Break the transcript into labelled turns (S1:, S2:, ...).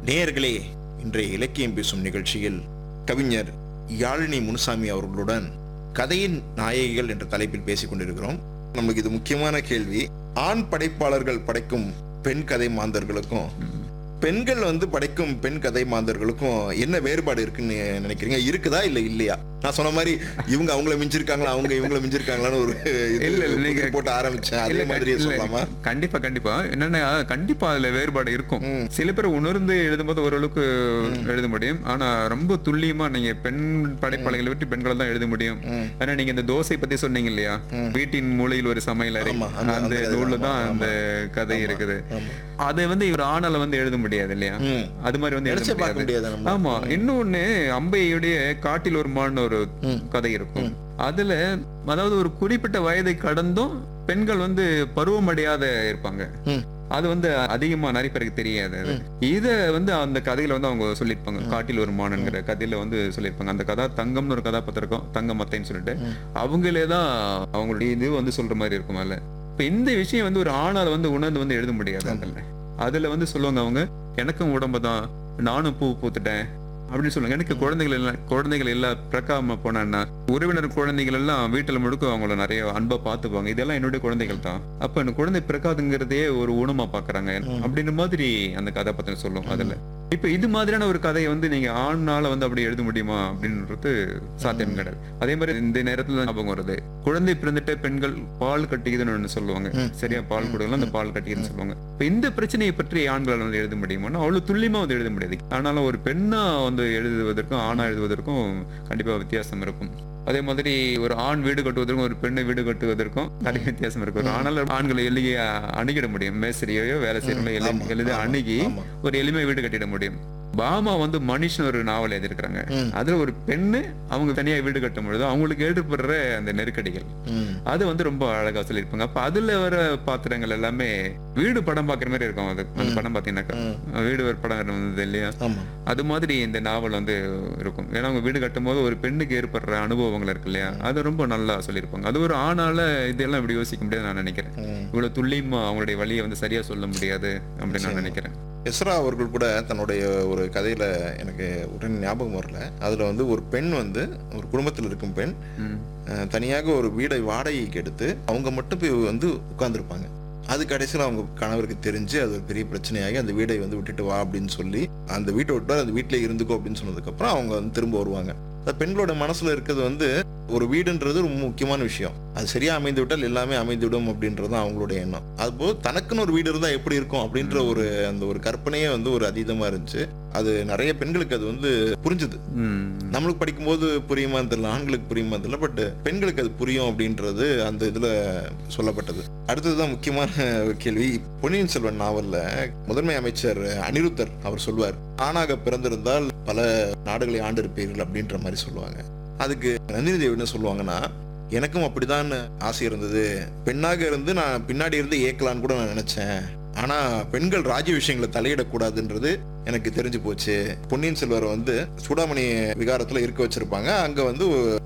S1: நேயர்களே இன்றைய இலக்கியம் பேசும் நிகழ்ச்சியில் கவிஞர் யாழினி முனுசாமி அவர்களுடன் கதையின் நாயகிகள் என்ற தலைப்பில் பேசிக் கொண்டிருக்கிறோம் நமக்கு இது முக்கியமான கேள்வி ஆண் படைப்பாளர்கள் படைக்கும் பெண் கதை மாந்தர்களுக்கும் பெண்கள் வந்து படைக்கும் பெண் கதை மாந்தர்களுக்கும் என்ன வேறுபாடு இருக்குன்னு நினைக்கிறீங்க இருக்குதா இல்ல இல்லையா நான் சொன்ன மாதிரி இவங்க அவங்கள மிஞ்சிருக்காங்களா அவங்க இவங்கள மிஞ்சிருக்காங்களான்னு ஒரு இது
S2: இல்ல, இல்ல, நீங்க-
S1: போட்டு ஆரம்பிச்சேன் அதே
S2: இல்ல,
S1: மாதிரியே
S2: இல்ல,
S1: சொல்லலாமா
S2: கண்டிப்பா கண்டிப்பா என்னன்னா கண்டிப்பா அதுல வேறுபாடு இருக்கும்
S1: ம்.
S2: சில பேர் உணர்ந்து எழுதும்போது ஓரளவுக்கு எழுத முடியும் ஆனா ரொம்ப துல்லியமா நீங்க பெண் படைப்பாளைகளை விட்டு பெண்களை தான் எழுத முடியும்
S1: ம்.
S2: ஆனா நீங்க இந்த தோசை பத்தி சொன்னீங்க இல்லையா வீட்டின் மூலையில் ஒரு சமையல் அறை
S1: ஆமா, அந்த-
S2: அந்த
S1: அந்த கதை
S2: நூல்ல
S1: தான்.
S2: தான்
S1: ஆமா,
S2: அந்த கதை இருக்குது
S1: ஆமா.
S2: அதை வந்து இவர் ஆணால வந்து எழுத முடியாது இல்லையா
S1: ம்.
S2: அது மாதிரி வந்து எழுத
S1: நினைச்சே பார்க்க
S2: முடியாது
S1: முடியாது நம்ம
S2: ஆமா இன்னொன்னு அம்பையுடைய காட்டில் ஒரு மான் ஒரு
S1: ம்.
S2: கதை இருக்கும் அதுல அதாவது ஒரு குறிப்பிட்ட வயதை கடந்தும் பெண்கள் வந்து பருவமடையாத இருப்பாங்க
S1: ம்.
S2: அது வந்து அதிகமா நிறைய பேருக்கு தெரியாது அது. இத வந்து அந்த கதையில வந்து அவங்க சொல்லியிருப்பாங்க காட்டில் ஒரு மானங்கிற கதையில வந்து சொல்லியிருப்பாங்க அந்த கதா தங்கம்னு ஒரு கதாபாத்திரம் இருக்கும் தங்க மத்தைன்னு சொல்லிட்டு அவங்களே தான் அவங்களுடைய இது வந்து சொல்ற மாதிரி இருக்கும் அதுல இப்ப இந்த விஷயம் வந்து ஒரு ஆணால வந்து உணர்ந்து வந்து எழுத முடியாது அதுல அதுல வந்து சொல்லுவாங்க அவங்க எனக்கும் உடம்பு தான் நானும் பூ பூத்துட்டேன் அப்படின்னு சொல்லுவாங்க எனக்கு குழந்தைகள் எல்லாம் குழந்தைகள் எல்லாம் பிறக்காம போனேன்னா உறவினர் குழந்தைகள் எல்லாம் வீட்டுல முழுக்க அவங்கள நிறைய அன்பா பார்த்துப்பாங்க இதெல்லாம் என்னுடைய குழந்தைகள் தான் அப்ப எனக்கு குழந்தை பிறக்காதுங்கிறதே ஒரு ஊனமா பாக்குறாங்க அப்படின்ற மாதிரி அந்த கதாபாத்திரம் சொல்லும் அதுல இப்ப இது மாதிரியான ஒரு கதையை வந்து நீங்க ஆண்னால வந்து அப்படி எழுத முடியுமா அப்படின்றது சாத்தியம் கிடையாது அதே மாதிரி இந்த நேரத்துல ஞாபகம் வருது குழந்தை பிறந்துட்டு பெண்கள் பால் கட்டிக்குதுன்னு ஒண்ணு சொல்லுவாங்க சரியா பால் கொடுக்கலாம் அந்த பால் கட்டிக்குதுன்னு சொல்லுவாங்க இப்ப இந்த பிரச்சனையை பற்றி ஆண்களால் வந்து எழுத முடியுமான்னா அவ்வளவு துல்லியமா வந்து எழுத முடியாது ஆனாலும் ஒரு பெண்ணா வந்து எழுதுவதற்கும் ஆணா எழுதுவதற்கும் கண்டிப்பா வித்தியாசம் இருக்கும் அதே மாதிரி ஒரு ஆண் வீடு கட்டுவதற்கும் ஒரு பெண்ணை வீடு கட்டுவதற்கும் நிறைய வித்தியாசம் இருக்கு ஒரு ஆணால ஆண்களை எளிய அணுகிட முடியும் மேஸ்திரியோ வேலை செய்யறவங்களோ
S1: ஆமா,
S2: எளித
S1: ஆமா,
S2: அணுகி
S1: ஆமா.
S2: ஒரு எளிமை வீடு கட்டிட முடியும் பாமா வந்து மனுஷன் ஒரு நாவல் எழுதியிருக்கிறாங்க
S1: ம்.
S2: அதுல ஒரு பெண்ணு அவங்க தனியா வீடு கட்டும் பொழுது அவங்களுக்கு ஏற்படுற அந்த நெருக்கடிகள்
S1: ம்.
S2: அது வந்து ரொம்ப அழகா சொல்லியிருப்பாங்க அப்ப அதுல வர பாத்திரங்கள் எல்லாமே வீடு படம் பாக்குற மாதிரி இருக்கும் அது அந்த படம் பாத்தீங்கன்னாக்கா வீடு ஒரு படம் வந்தது இல்லையா
S1: ஆமா
S2: அது மாதிரி இந்த நாவல் வந்து இருக்கும் ஏன்னா அவங்க வீடு கட்டும் போது ஒரு பெண்ணுக்கு ஏற்படுற அனுபவங்கள் இருக்கு இல்லையா அது ரொம்ப நல்லா சொல்லியிருப்பாங்க அது ஒரு ஆணால இதெல்லாம் இப்படி யோசிக்க முடியாது நான் நினைக்கிறேன்
S1: ம்.
S2: இவ்வளவு துல்லியமா அவங்களுடைய வழியை வந்து சரியா சொல்ல முடியாது அப்படின்னு நான் நினைக்கிறேன்
S1: எஸ்ரா அவர்கள் கூட தன்னுடைய ஒரு கதையில எனக்கு உடனே ஞாபகம் வரல அதுல வந்து ஒரு பெண் வந்து ஒரு குடும்பத்தில் இருக்கும் பெண்
S2: ம்.
S1: அஹ், தனியாக ஒரு வீடை வாடகைக்கு எடுத்து அவங்க மட்டும் போய் வந்து உட்கார்ந்துருப்பாங்க அது கடைசியில் அவங்க கணவருக்கு தெரிஞ்சு அது ஒரு பெரிய பிரச்சனையாகி அந்த வீடை வந்து விட்டுட்டு வா அப்படின்னு சொல்லி அந்த வீட்டை விட்டு அந்த வீட்டிலே இருந்துக்கோ அப்படின்னு சொன்னதுக்கப்புறம் அவங்க வந்து திரும்ப வருவாங்க அந்த பெண்களோட மனசுல இருக்கிறது வந்து ஒரு வீடுன்றது ரொம்ப முக்கியமான விஷயம் அது சரியா அமைந்து விட்டால் எல்லாமே அமைந்துவிடும் அப்படின்றது தான் அவங்களுடைய எண்ணம் அதுபோது தனக்குன்னு ஒரு வீடு இருந்தால் எப்படி இருக்கும் அப்படின்ற ஒரு அந்த ஒரு கற்பனையே வந்து ஒரு அதீதமா இருந்துச்சு அது நிறைய பெண்களுக்கு அது வந்து புரிஞ்சுது
S2: ம்.
S1: நம்மளுக்கு படிக்கும்போது புரியுமா தெரியல ஆண்களுக்கு புரியுமா தெரியல பட் பெண்களுக்கு அது புரியும் அப்படின்றது அந்த இதுல சொல்லப்பட்டது அடுத்ததுதான் முக்கியமான ஒரு கேள்வி பொன்னியின் செல்வன் நாவல்ல முதன்மை அமைச்சர் அனிருத்தர் அவர் சொல்வார் ஆணாக பிறந்திருந்தால் பல நாடுகளை ஆண்டிருப்பீர்கள் அப்படின்ற மாதிரி சொல்லுவாங்க அதுக்கு நந்தினி தேவி என்ன சொல்லுவாங்கன்னா எனக்கும் அப்படிதான் ஆசை இருந்தது பெண்ணாக இருந்து நான் பின்னாடி இருந்து ஏக்கலான்னு கூட நான் நினைச்சேன் ஆனா பெண்கள் ராஜ்ய விஷயங்களை தலையிடக்கூடாதுன்றது எனக்கு தெரிஞ்சு போச்சு பொன்னியின் செல்வர் வந்து சூடாமணி விகாரத்துல இருக்க வச்சிருப்பாங்க அங்க வந்து